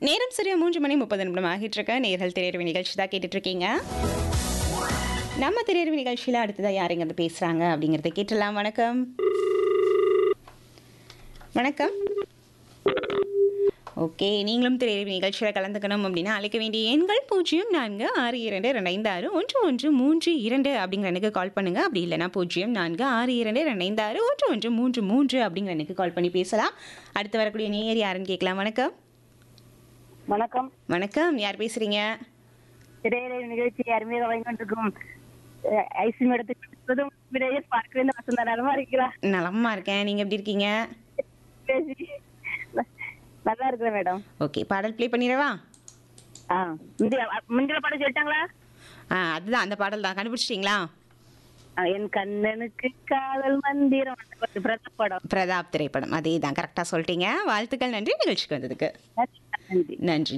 நேரம் சரியா மூன்று மணி முப்பது நிமிடம் ஆகிட்டு இருக்க நேர்கள் திரையரவு நிகழ்ச்சி தான் கேட்டுட்டு இருக்கீங்க நம்ம திரையரவு நிகழ்ச்சியில் அடுத்ததாக யாருங்க வந்து பேசுகிறாங்க அப்படிங்கிறத கேட்டலாம் வணக்கம் வணக்கம் ஓகே நீங்களும் திரையரவு நிகழ்ச்சியில் கலந்துக்கணும் அப்படின்னா அழைக்க வேண்டிய எண்கள் பூஜ்ஜியம் நான்கு ஆறு இரண்டு ரெண்டு ஐந்து ஆறு ஒன்று ஒன்று மூன்று இரண்டு அப்படிங்கிற எனக்கு கால் பண்ணுங்க அப்படி இல்லைனா பூஜ்ஜியம் நான்கு ஆறு இரண்டு ரெண்டு ஐந்து ஆறு ஒன்று ஒன்று மூன்று மூன்று அப்படிங்கிற எனக்கு கால் பண்ணி பேசலாம் அடுத்து வரக்கூடிய நேயர் யாருன்னு கேட்கலாம் வணக்கம் வணக்கம் வணக்கம் யார் பேசுறீங்க திரையில நிகழ்ச்சி அருமையாக வழங்கிக்கொண்டிருக்கும் அஹ், ஐசி மேடத்துக்கு விடையர் பார்க்கவே இந்த வசந்த நலமா இருக்கிறா நலமா இருக்கேன் நீங்க எப்படி இருக்கீங்க பேசி நல்லா இருக்கிறேன் மேடம் ஓகே பாடல் ப்ளே பண்ணிடவா ஆ முந்தைய முந்தின பாடம் சொல்லிட்டாங்களா ஆ அதுதான் அந்த பாடல் தான் கண்டுபிடிச்சிட்டிங்களா ஆ, என் கண்ணனுக்கு காதல் மந்திரம் அந்த பாட்டு, பிரதாப் படம் பிரதாப் திரைப்படம் அதே தான் கரெக்டாக சொல்லிட்டீங்க வாழ்த்துக்கள் நன்றி நிகழ்ச்சிக்கு வந்ததுக்கு நன்றி நன்றி